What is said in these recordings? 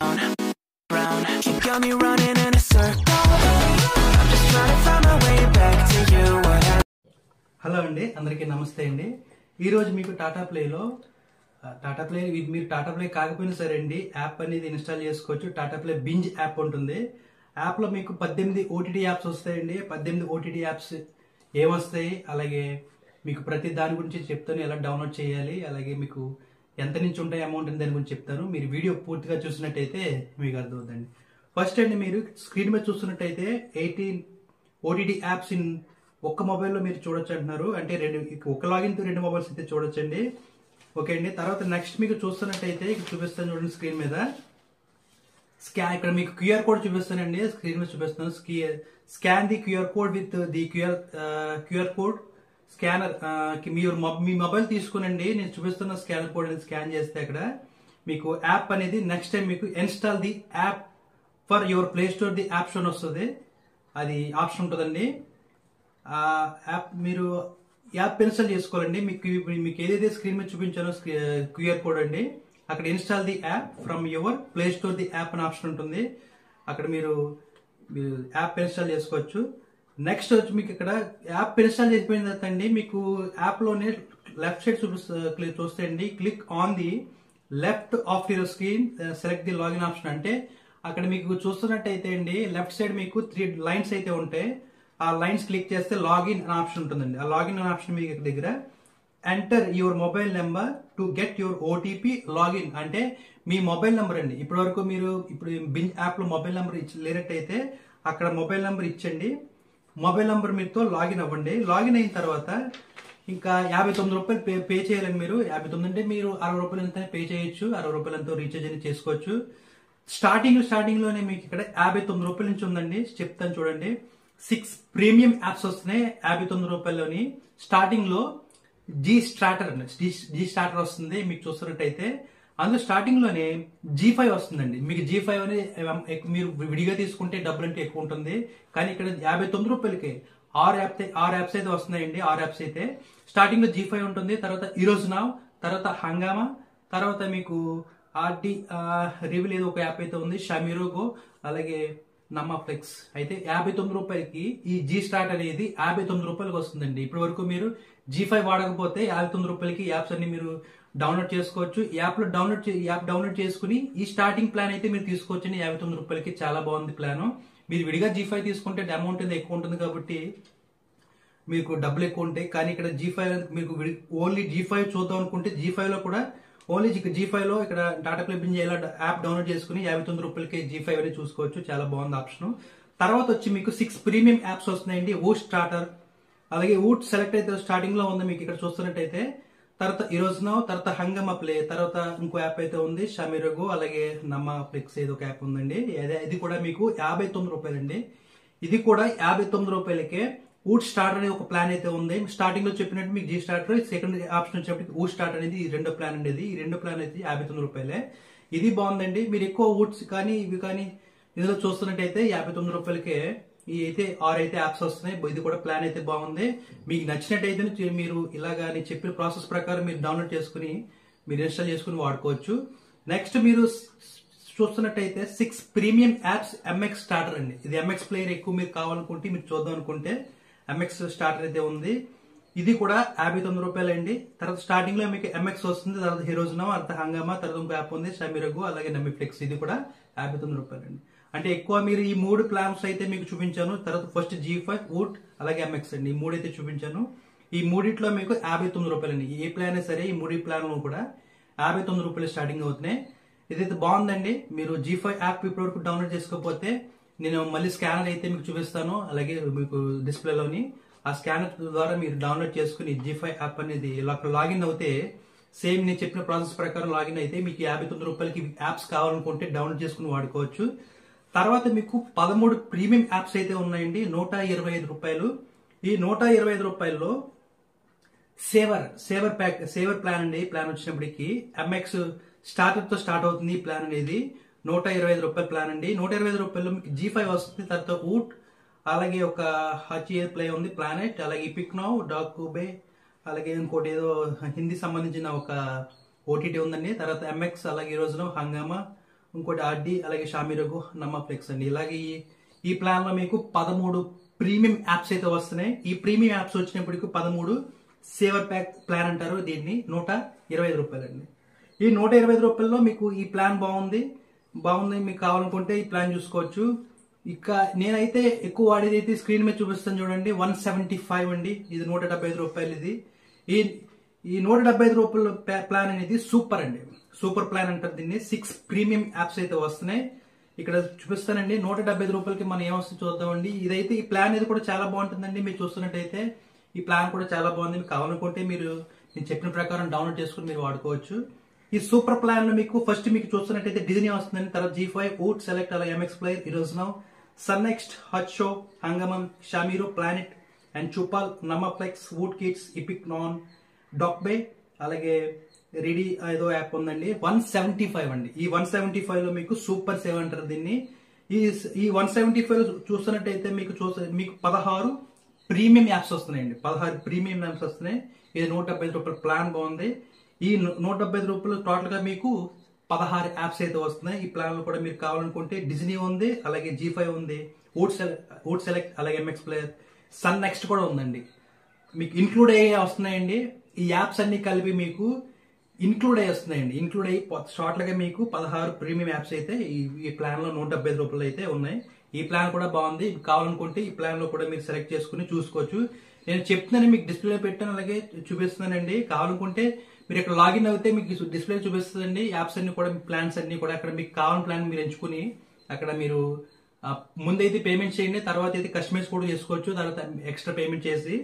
Brown, you got me running in a circle. I'm just trying to find my way back to you. What happened? Hello అండి అందరికీ నమస్తే అండి ఈరోజు మీకు టాటా ప్లేలో ఆ, టాటా ప్లే ఇది మీరు టాటా ప్లే కాకపోయినా సరే అండి యాప్ అనేది ఇన్స్టాల్ చేసుకోవచ్చు టాటా ప్లే బింజ్ యాప్ ఉంటుంది యాప్లో మీకు పద్దెనిమిది ఓటీటీ యాప్స్ వస్తాయండి పద్దెనిమిది ఓటీటీ యాప్స్ ఏమొస్తాయి అలాగే మీకు ప్రతి దాని గురించి చెప్తాను ఎలా డౌన్లోడ్ చేయాలి అలాగే మీకు ఎంత నుంచి ఉంటాయి అమౌంట్ అని దాని గురించి చెప్తాను మీరు వీడియో పూర్తిగా చూసినట్టయితే మీకు అర్థమవుతుంది ఫస్ట్ అండి మీరు స్క్రీన్ మీద చూస్తున్నట్టయితే ఎయిటీన్ ఓటీటీ యాప్స్ ఇన్ ఒక్క మొబైల్లో మీరు చూడొచ్చు అంటున్నారు అంటే రెండు ఒక లాగిన్ తో రెండు మొబైల్స్ అయితే చూడొచ్చండి ఓకే అండి తర్వాత నెక్స్ట్ మీకు చూస్తున్నట్టయితే ఇక్కడ చూపిస్తాను చూడండి స్క్రీన్ మీద స్కాన్ ఇక్కడ మీకు క్యూఆర్ కోడ్ చూపిస్తానండి స్క్రీన్ మీద చూపిస్తాను scan the QR code with the QR QR code scanner మీ మీ మొబైల్ తీసుకునండి నేను చూపిస్తున్న స్కానర్ కోడ్ అనేది స్కాన్ చేస్తే అక్కడ మీకు యాప్ అనేది నెక్స్ట్ టైం మీకు install the app for your play store the option వస్తుంది అది ఆప్షన్ ఉంటుందండి ఆ యాప్ మీరు యాప్ ఇన్స్టాల్ చేసుకోవాలండి మీకు మీకు ఏదైతే స్క్రీన్ మీద చూపించానో క్యూఆర్ కోడ్ అండి అక్కడ install the app from your play store the app అని ఆప్షన్ ఉంటుంది అక్కడ మీరు మీరు యాప్ ఇన్స్టాల్ చేసుకోవచ్చు నెక్స్ట్ వచ్చి మీకు ఇక్కడ యాప్ ఇన్స్టాల్ చేసిపోయిన తర్వాత అండి మీకు యాప్ లోనే లెఫ్ట్ సైడ్ చూపిస్తే చూస్తే అండి click on the left of your screen select the login option అంటే అక్కడ మీకు చూస్తున్నట్టయితే అండి లెఫ్ట్ సైడ్ మీకు త్రీ లైన్స్ అయితే ఉంటాయి ఆ లైన్స్ క్లిక్ చేస్తే లాగిన్ అనే ఆప్షన్ ఉంటుందండి ఆ లాగిన్ అనే ఆప్షన్ మీకు ఇక్కడ దగ్గర enter your mobile number to get your OTP login అంటే మీ మొబైల్ నెంబర్ అండి ఇప్పటి వరకు మీరు ఇప్పుడు బిన్ యాప్ లో మొబైల్ నెంబర్ ఇచ్చి లేనట్టయితే అక్కడ మొబైల్ నెంబర్ ఇచ్చండి మొబైల్ నెంబర్ మీతో లాగిన్ అవ్వండి లాగిన్ అయిన తర్వాత ఇంకా యాభై తొమ్మిది రూపాయలు పే పే చేయాలని మీరు యాభై తొమ్మిది అంటే మీరు అరవై రూపాయలు ఎంత పే చేయొచ్చు అరవై రూపాయలు ఎంతో రీఛార్జ్ అనేది చేసుకోవచ్చు స్టార్టింగ్ స్టార్టింగ్ లోనే మీకు ఇక్కడ యాభై తొమ్మిది రూపాయల నుంచి ఉందండి చెప్తాను చూడండి సిక్స్ ప్రీమియం యాప్స్ వస్తున్నాయి యాభై తొమ్మిది రూపాయల్లోని స్టార్టింగ్ లో జీ స్టార్టర్ జీ స్టార్టర్ వస్తుంది మీకు చూస్తున్నట్టయితే అందులో స్టార్టింగ్ లోనే జీ ఫైవ్ వస్తుందండి మీకు జీ ఫైవ్ అనేది ఎక్- మీరు విడిగా తీసుకుంటే డబ్బులు అంటే ఎక్కువ ఉంటుంది కానీ ఇక్కడ యాభై తొమ్మిది రూపాయలకి ఆరు యాప్ ఆరు యాప్స్ అయితే వస్తున్నాయండి ఆరు యాప్స్ అయితే స్టార్టింగ్ లో జీ ఫైవ్ ఉంటుంది తర్వాత ఈ రోజు నావ్ తర్వాత హంగామా తర్వాత మీకు ఆర్డి రివిల్ ఏదో ఒక యాప్ అయితే ఉంది షమీరోగో అలాగే నమ్మా ఫ్లెక్స్ అయితే యాభై తొమ్మిది రూపాయలకి ఈ జీ స్టార్ట్ అనేది యాభై తొమ్మిది రూపాయలకి వస్తుందండి ఇప్పటి వరకు మీరు జీ ఫైవ్ వాడకపోతే యాభై తొమ్మిది రూపాయలకి యాప్స్ అన్ని మీరు డౌన్లోడ్ చేసుకోవచ్చు ఈ యాప్ లో డౌన్లోడ్ చే- ఈ యాప్ డౌన్లోడ్ చేసుకుని ఈ స్టార్టింగ్ ప్లాన్ అయితే మీరు తీసుకోవచ్చండి యాభై తొమ్మిది రూపాయలకి చాలా బాగుంది ప్లాన్ మీరు విడిగా జీ ఫైవ్ తీసుకుంటే అమౌంట్ అనేది ఎక్కువ ఉంటుంది కాబట్టి మీకు డబ్బులు ఎక్కువ ఉంటాయి కానీ ఇక్కడ జీ ఫైవ్ మీకు ఓన్లీ జీ ఫైవ్ చూద్దాం అనుకుంటే జీ ఫైవ్ లో కూడా ఓన్లీ జీ ఫైవ్ లో ఇక్కడ టాటా క్లిప్ ఎలా యాప్ డౌన్లోడ్ చేసుకుని యాభై తొమ్మిది రూపాయలకి జీ ఫైవ్ అనేది చూసుకోవచ్చు చాలా బాగుంది ఆప్షన్ తర్వాత వచ్చి మీకు సిక్స్ ప్రీమియం యాప్స్ వస్తున్నాయండి ఊట్ స్టార్టర్ అలాగే ఊట్ సెలెక్ట్ అయితే స్టార్టింగ్ లో ఉంది మీకు ఇక్కడ చూస్తున్నట్టయితే తర్వాత ఈ రోజు నా తర్వాత హంగమ ప్లే తర్వాత ఇంకో యాప్ అయితే ఉంది షమిరగో అలాగే నమ్మ ఫ్లిక్స్ ఏదో ఒక యాప్ ఉందండి అదే ఇది కూడా మీకు యాభై తొమ్మిది రూపాయలండి ఇది కూడా యాభై తొమ్మిది రూపాయలకే ఊట్ స్టార్ట్ అనే ఒక ప్లాన్ అయితే ఉంది స్టార్టింగ్ లో చెప్పినట్టు మీకు జీ స్టార్టర్ సెకండ్ ఆప్షన్ వచ్చేప్పటికి ఊట్ స్టార్ట్ అనేది ఈ రెండో ప్లాన్ ఉండేది ఈ రెండు ప్లాన్ అయితే యాభై తొమ్మిది రూపాయలే ఇది బాగుందండి మీరు ఎక్కువ ఊట్స్ కానీ ఇవి కానీ ఇందులో చూస్తున్నట్టయితే యాభై తొమ్మిది రూపాయలకే ఈ అయితే ఆరు అయితే యాప్స్ వస్తున్నాయి ఇది కూడా ప్లాన్ అయితే బాగుంది మీకు నచ్చినట్టయితే మీరు ఇలాగా నేను చెప్పిన ప్రాసెస్ ప్రకారం మీరు డౌన్లోడ్ చేసుకుని మీరు ఇన్స్టాల్ చేసుకుని వాడుకోవచ్చు నెక్స్ట్ మీరు చూస్తున్నట్టయితే six premium apps MX starter అండి ఇది ఎంఎక్స్ ప్లేయర్ ఎక్కువ మీరు కావాలనుకుంటే మీరు చూద్దాం అనుకుంటే ఎంఎక్స్ స్టార్టర్ అయితే ఉంది ఇది కూడా యాభై తొమ్మిది రూపాయలు అండి తర్వాత స్టార్టింగ్ లో మీకు ఎంఎక్స్ వస్తుంది తర్వాత హీరోజ్ నో తర్వాత హంగామా తర్వాత ఇంకో యాప్ ఉంది షమిరగు అలాగే నమ్మిఫ్లెక్స్ ఇది కూడా యాభై తొమ్మిది రూపాయలు అండి అంటే ఎక్కువ మీరు ఈ మూడు ప్లాన్స్ అయితే మీకు చూపించాను తర్వాత ఫస్ట్ జీ ఫైవ్ వుడ్ అలాగే ఎంఎక్స్ అండి ఈ మూడు అయితే చూపించాను ఈ మూడిట్లో మీకు యాభై తొమ్మిది రూపాయలు అండి ఏ ప్లాన్ అయినా సరే ఈ మూడు ప్లాన్ కూడా యాభై తొమ్మిది రూపాయలు స్టార్టింగ్ అవుతున్నాయి ఇదైతే బాగుందండి మీరు జీ ఫైవ్ యాప్ ఇప్పటివరకు డౌన్లోడ్ చేసుకోకపోతే నేను మళ్ళీ స్కానర్ అయితే మీకు చూపిస్తాను అలాగే మీకు డిస్ప్లేలోని ఆ స్కానర్ ద్వారా మీరు డౌన్లోడ్ చేసుకుని జీ ఫైవ్ యాప్ అనేది ఇలా లాగిన్ అవుతే సేమ్ నేను చెప్పిన ప్రాసెస్ ప్రకారం లాగిన్ అయితే మీకు యాభై తొమ్మిది రూపాయలకి యాప్స్ కావాలనుకుంటే డౌన్లోడ్ చేసుకుని వాడుకోవచ్చు తర్వాత మీకు పదమూడు ప్రీమియం యాప్స్ అయితే ఉన్నాయండి నూట ఇరవై ఐదు రూపాయలు ఈ నూట ఇరవై ఐదు రూపాయల్లో saver saver pack saver plan అండి ప్లాన్ వచ్చినప్పటికి ఎంఎక్స్ స్టార్టర్ తో స్టార్ట్ అవుతుంది ఈ ప్లాన్ అనేది నూట ఇరవై ఐదు రూపాయల ప్లాన్ అండి నూట ఇరవై ఐదు రూపాయలు మీకు జీ ఫైవ్ వస్తుంది తర్వాత ఊట్ అలాగే ఒక హచియర్ ప్లే ఉంది ప్లానెట్ అలాగే ఇపిక్ నౌ డాకుబే అలాగే ఇంకోటి ఏదో హిందీ సంబంధించిన ఒక ఓటీటీ ఉందండి తర్వాత ఎంఎక్స్ అలాగే ఈ రోజున హంగామా ఇంకోటి ఆర్డి అలాగే షామీరగు నమ్మ ఫ్లెక్స్ అండి ఇలాగే ఈ ఈ ప్లాన్ లో మీకు పదమూడు ప్రీమియం యాప్స్ అయితే వస్తున్నాయి ఈ ప్రీమియం యాప్స్ వచ్చినప్పటికి పదమూడు సేవర్ ప్యాక్ ప్లాన్ అంటారు దీన్ని నూట ఇరవై ఐదు రూపాయలండి ఈ నూట ఇరవై ఐదు రూపాయల్లో మీకు ఈ ప్లాన్ బాగుంది బాగుంది మీకు కావాలనుకుంటే ఈ ప్లాన్ చూసుకోవచ్చు ఇక నేనైతే ఎక్కువ వాడేది అయితే స్క్రీన్ మీద చూపిస్తాను చూడండి వన్ సెవెంటీ ఫైవ్ అండి ఇది నూట డెబ్బై ఐదు రూపాయలు ఇది ఈ ఈ నూట డెబ్బై ఐదు రూపాయల ప్లా- ప్లాన్ అనేది సూపర్ అండి సూపర్ ప్లాన్ అంటారు దీన్ని సిక్స్ ప్రీమియం యాప్స్ అయితే వస్తున్నాయి ఇక్కడ చూపిస్తానండి నూట డెబ్బై ఐదు రూపాయలకి మనం ఏమొస్తుంది చూద్దామండి ఇదైతే ఈ ప్లాన్ ఇది కూడా చాలా బాగుంటుందండి మీరు చూస్తున్నట్టయితే ఈ ప్లాన్ కూడా చాలా బాగుంది మీకు కావాలనుకుంటే మీరు నేను చెప్పిన ప్రకారం డౌన్లోడ్ చేసుకుని మీరు వాడుకోవచ్చు ఈ సూపర్ ప్లాన్ లో మీకు ఫస్ట్ మీకు చూస్తున్నట్టయితే డిజనీ వస్తుందండి తర్వాత జీ ఫైవ్ వుడ్ సెలెక్ట్ అలా ఎంఎక్స్ ప్లేయర్ ఈ రోజు సన్ నెక్స్ట్ హట్ షో హంగమం Shemaroo planet and Chaupal Nammaflix Voot kids epic నాన్ డాక్బే అలాగే రెడీ ఏదో యాప్ ఉందండి వన్ సెవెంటీ ఫైవ్ అండి ఈ వన్ సెవెంటీ ఫైవ్ లో మీకు సూపర్ సేవ్ అంటారు దీన్ని ఈ ఈ వన్ సెవెంటీ ఫైవ్ చూస్తున్నట్టయితే మీకు చూస్తే మీకు పదహారు ప్రీమియం యాప్స్ వస్తున్నాయండి పదహారు ప్రీమియం యాప్స్ వస్తున్నాయి ఇది నూట డెబ్బై ఐదు రూపాయల ప్లాన్ బాగుంది ఈ ను- నూట డెబ్బై ఐదు రూపాయలు టోటల్ గా మీకు పదహారు యాప్స్ అయితే వస్తున్నాయి ఈ ప్లాన్ లో కూడా మీరు కావాలనుకుంటే డిజ్నీ ఉంది అలాగే జీ ఫైవ్ ఉంది వుడ్ సెలెక్ట్ వుడ్ సెలెక్ట్ అలాగే ఎంఎక్స్ ప్లేయర్ సన్ నెక్స్ట్ కూడా ఉందండి మీకు ఇంక్లూడ్ అయ్యే వస్తున్నాయండి ఈ యాప్స్ అన్ని కలిపి మీకు ఇంక్లూడ్ అయ్యి వస్తున్నాయండి ఇంక్లూడ్ అయ్యి షార్ట్ గా మీకు పదహారు ప్రీమియం యాప్స్ అయితే ఈ ఈ ప్లాన్ లో నూట డెబ్బై ఐదు రూపాయలు అయితే ఉన్నాయి ఈ ప్లాన్ కూడా బాగుంది కావాలనుకుంటే ఈ ప్లాన్ లో కూడా మీరు సెలెక్ట్ చేసుకుని చూసుకోవచ్చు నేను చెప్తున్నాను మీకు డిస్ప్లే పెట్టాను అలాగే చూపిస్తున్నానండి కావాలనుకుంటే మీరు ఇక్కడ లాగిన్ అయితే మీకు డిస్ప్లే చూపిస్తుందండి యాప్స్ అన్ని కూడా ప్లాన్స్ అన్ని కూడా అక్కడ మీకు కావాలని ప్లాన్ మీరు ఎంచుకుని అక్కడ మీరు ఆ, ముందైతే పేమెంట్ చేయండి తర్వాత అయితే కస్టమైజ్ కూడా చేసుకోవచ్చు తర్వాత ఎక్స్ట్రా పేమెంట్ చేసి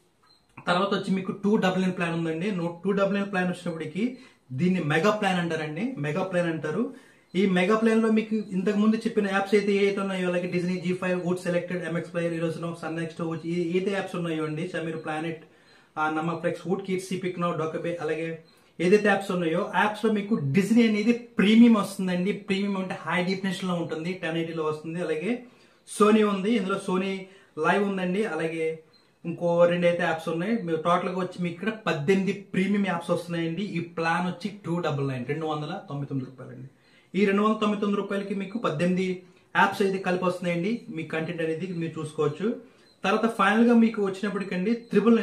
తర్వాత వచ్చి మీకు టూ డబుల్ నైన్ ప్లాన్ ఉందండి టూ డబుల్ నైన్ ప్లాన్ వచ్చినప్పటికి దీన్ని మెగా ప్లాన్ అంటారండి మెగా ప్లాన్ అంటారు ఈ మెగా ప్లాన్ లో మీకు ఇంతకు ముందు చెప్పిన యాప్స్ అయితే ఏదైతే ఉన్నాయో అలాగే Disney Zee five Voot selected MX player ఈ రోజు సన్ నెక్స్ట్ ఏదైతే యాప్స్ ఉన్నాయో అండి Shemaroo planet Nammaflix Voot kids సిపిక్ నో డొకబే అలాగే ఏదైతే యాప్స్ ఉన్నాయో యాప్స్ లో మీకు డిజ్నీ అనేది ప్రీమియం వస్తుందండి ప్రీమియం అంటే హై డెఫినేషన్ లో ఉంటుంది టెన్ లో వస్తుంది అలాగే సోనీ ఉంది ఇందులో సోనీ లైవ్ ఉందండి అలాగే ఇంకో రెండు అయితే యాప్స్ ఉన్నాయి మీరు టోటల్ గా వచ్చి మీకు ఇక్కడ పద్దెనిమిది ప్రీమియం యాప్స్ వస్తున్నాయండి ఈ ప్లాన్ వచ్చి టూ డబల్ నైన్ రెండు వందల తొంభై తొమ్మిది రూపాయలండి ఈ రెండు వందల తొంభై తొమ్మిది రూపాయలకి మీకు పద్దెనిమిది యాప్స్ అయితే కలిపి వస్తున్నాయండి మీ కంటెంట్ అనేది మీరు చూసుకోవచ్చు తర్వాత ఫైనల్ గా మీకు వచ్చినప్పటికండి త్రిబుల్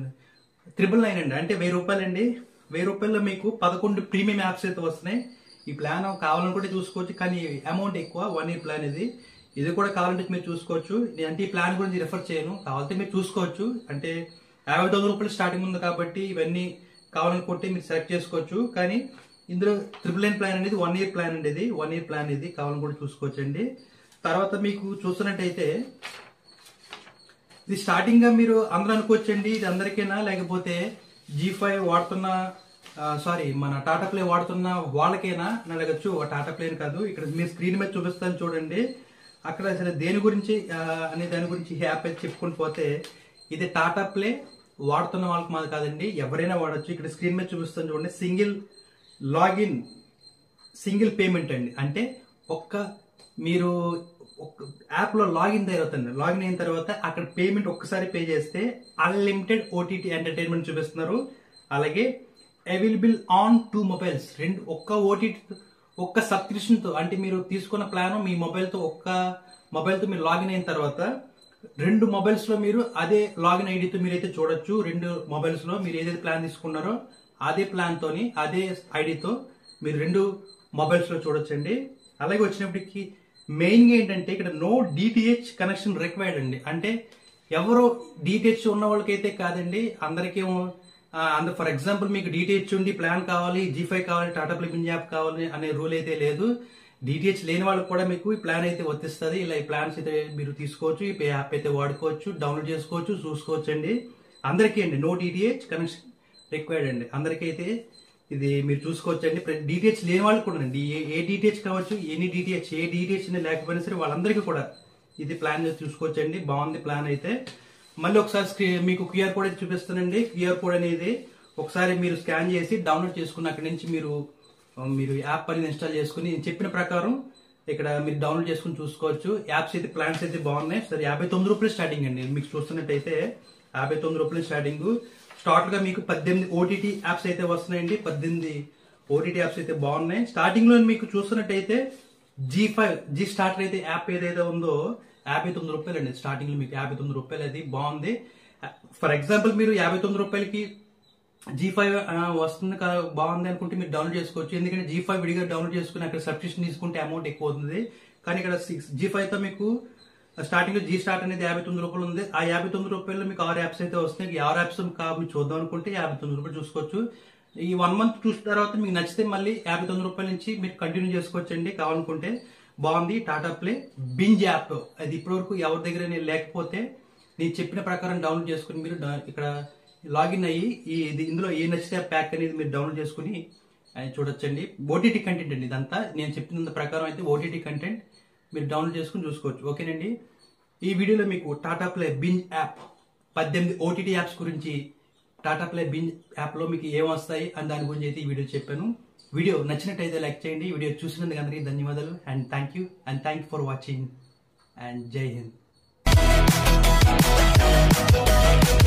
త్రిబుల్ నైన్ అండి అంటే వెయ్యి రూపాయలండి వెయ్యి రూపాయల్లో మీకు పదకొండు ప్రీమియం యాప్స్ అయితే వస్తున్నాయి ఈ ప్లాన్ కావాలనుకుంటే చూసుకోవచ్చు కానీ అమౌంట్ ఎక్కువ వన్ ఇయర్ ప్లాన్ ఇది ఇది కూడా కావాలంటే మీరు చూసుకోవచ్చు నేను అంటే ఈ ప్లాన్ గురించి రిఫర్ చేయను కావాలంటే మీరు చూసుకోవచ్చు అంటే యాభై తొమ్మిది రూపాయలు స్టార్టింగ్ ఉంది కాబట్టి ఇవన్నీ కావాలనుకుంటే మీరు సెలెక్ట్ చేసుకోవచ్చు కానీ ఇందులో ట్రిపుల్ నైన్ ప్లాన్ అనేది వన్ ఇయర్ ప్లాన్ అండి ఇది వన్ ఇయర్ ప్లాన్ ఇది కావాలనుకుంటే చూసుకోవచ్చు అండి తర్వాత మీకు చూస్తున్నట్టయితే ఇది స్టార్టింగ్ గా మీరు అందరూ అనుకోవచ్చండి ఇది అందరికైనా లేకపోతే జీ ఫైవ్ వాడుతున్న సారీ మన టాటా ప్లే వాడుతున్న వాళ్ళకైనా అని అడగచ్చు ఒక టాటా ప్లేన్ కాదు ఇక్కడ మీరు స్క్రీన్ మీద చూపిస్తాను చూడండి అక్కడ అసలు దేని గురించి ఆ, అనే దాని గురించి యాప్ అయితే చెప్పుకొని పోతే ఇది టాటా ప్లే వాడుతున్న వాళ్ళకి మాది కాదండి ఎవరైనా వాడచ్చు ఇక్కడ స్క్రీన్ మీద చూపిస్తాను చూడండి సింగిల్ లాగిన్ సింగిల్ పేమెంట్ అండి అంటే ఒక్క మీరు ఒక యాప్ లో లాగిన్ అవుతుంది లాగిన్ అయిన తర్వాత అక్కడ పేమెంట్ ఒక్కసారి పే చేస్తే అన్లిమిటెడ్ ఓటీటీ ఎంటర్టైన్మెంట్ చూపిస్తున్నారు అలాగే అవైలబుల్ ఆన్ టూ మొబైల్స్ రెండు ఒక్క ఓటీటీ ఒక్క సబ్స్క్రిప్షన్ తో అంటే మీరు తీసుకున్న ప్లాన్ మీ మొబైల్ తో ఒక్క మొబైల్ తో మీరు లాగిన్ అయిన తర్వాత రెండు మొబైల్స్ లో మీరు అదే లాగిన్ ఐడితో మీరైతే చూడొచ్చు రెండు మొబైల్స్ లో మీరు ఏదైతే ప్లాన్ తీసుకున్నారో అదే ప్లాన్ తోని అదే ఐడితో మీరు రెండు మొబైల్స్ లో చూడొచ్చండి అలాగే వచ్చినప్పటికి మెయిన్ గా ఏంటంటే ఇక్కడ నో డిటిహెచ్ కనెక్షన్ రిక్వైర్డ్ అండి అంటే ఎవరు డిటిహెచ్ ఉన్న వాళ్ళకైతే కాదండి అందరికీ అందరు ఫర్ ఎగ్జాంపుల్ మీకు డిటిహెచ్ ఉండి ప్లాన్ కావాలి జీ ఫైవ్ కావాలి టాటా ప్లిపింగ్ యాప్ కావాలి అనే రూల్ అయితే లేదు డిటిహెచ్ లేని వాళ్ళకి కూడా మీకు ఈ ప్లాన్ అయితే వర్తిస్తుంది ఇలా ఈ ప్లాన్స్ అయితే మీరు తీసుకోవచ్చు ఈ యాప్ అయితే వాడుకోవచ్చు డౌన్లోడ్ చేసుకోవచ్చు చూసుకోవచ్చు అండి అందరికీ అండి నో డిటిహెచ్ కనెక్షన్ రిక్వైర్డ్ అండి అందరికీ అయితే ఇది మీరు చూసుకోవచ్చు అండి డిటిహెచ్ లేని వాళ్ళకి కూడా అండి ఏ- ఏ డిటిహెచ్ కావచ్చు ఎనీ డిటిహెచ్ ఏ డిటిహెచ్ లేకపోయినా సరే వాళ్ళందరికీ కూడా ఇది ప్లాన్ చూసుకోవచ్చు అండి బాగుంది ప్లాన్ అయితే మళ్ళీ ఒకసారి స్క్రీన్ మీకు క్యూఆర్ కోడ్ అయితే చూపిస్తానండి క్యూఆర్ కోడ్ అనేది ఒకసారి మీరు స్కాన్ చేసి డౌన్లోడ్ చేసుకుని అక్కడి నుంచి మీరు ఆ, మీరు యాప్ అనేది ఇన్స్టాల్ చేసుకుని నేను చెప్పిన ప్రకారం ఇక్కడ మీరు డౌన్లోడ్ చేసుకుని చూసుకోవచ్చు యాప్స్ అయితే ప్లాన్స్ అయితే బాగున్నాయి సరే యాభై తొమ్మిది రూపాయలు స్టార్టింగ్ అండి మీకు చూస్తున్నట్టయితే యాభై తొమ్మిది రూపాయలు స్టార్టింగ్ స్టార్ట్ గా మీకు పద్దెనిమిది ఓటీటీ యాప్స్ అయితే వస్తున్నాయండి పద్దెనిమిది ఓటీటీ యాప్స్ అయితే బాగున్నాయి స్టార్టింగ్ లో మీకు చూస్తున్నట్టయితే జీ ఫైవ్ జీ స్టార్టర్ అయితే యాప్ ఏదైతే ఉందో యాభై తొమ్మిది రూపాయలు అండి స్టార్టింగ్ లో మీకు యాభై తొమ్మిది రూపాయలు అది బాగుంది ఫర్ ఎగ్జాంపుల్ మీరు యాభై తొమ్మిది రూపాయలకి జీ ఫైవ్ వస్తుంది కా- బాగుంది అనుకుంటే మీరు డౌన్లోడ్ చేసుకోవచ్చు ఎందుకంటే జీ ఫైవ్ విడిగా డౌన్లోడ్ చేసుకుని అక్కడ సబ్స్క్రిప్షన్ తీసుకుంటే అమౌంట్ ఎక్కువ అవుతుంది కానీ ఇక్కడ సిక్స్ జీ ఫైవ్ తో మీకు స్టార్టింగ్ లో జీ స్టార్ట్ అనేది యాభై తొమ్మిది రూపాయలు ఉంది ఆ యాభై తొమ్మిది రూపాయలు మీకు ఆరు యాప్స్ అయితే వస్తాయి ఈ ఆరు యాప్స్ కాదు చూద్దాం అనుకుంటే యాభై తొమ్మిది రూపాయలు చూసుకోవచ్చు ఈ వన్ మంత్ చూసిన తర్వాత మీకు నచ్చితే మళ్ళీ యాభై తొమ్మిది రూపాయల నుంచి మీరు కంటిన్యూ చేసుకోవచ్చండి కావాలనుకుంటే బాగుంది టాటా ప్లే బింజ్ యాప్ అది ఇప్పటివరకు ఎవరి దగ్గర నేను లేకపోతే నేను చెప్పిన ప్రకారం డౌన్లోడ్ చేసుకుని మీరు డా- ఇక్కడ లాగిన్ అయ్యి ఈ ఇది ఇందులో ఏ నచ్చితే ఆ ప్యాక్ అనేది మీరు డౌన్లోడ్ చేసుకుని అది చూడొచ్చండి ఓటీటీ కంటెంట్ అండి ఇదంతా నేను చెప్పినంత ప్రకారం అయితే ఓటీటీ కంటెంట్ మీరు డౌన్లోడ్ చేసుకుని చూసుకోవచ్చు ఓకేనండి ఈ వీడియోలో మీకు టాటా ప్లే బింజ్ యాప్ పద్దెనిమిది ఓటీటీ యాప్స్ గురించి టాటా ప్లే బింజ్ యాప్లో మీకు ఏం వస్తాయి అని దాని గురించి అయితే ఈ వీడియో చెప్పాను వీడియో నచ్చినట్టయితే లైక్ చేయండి వీడియో చూసినందుకు అందరికీ ధన్యవాదాలు and thank you and thank for watching and జై హింద్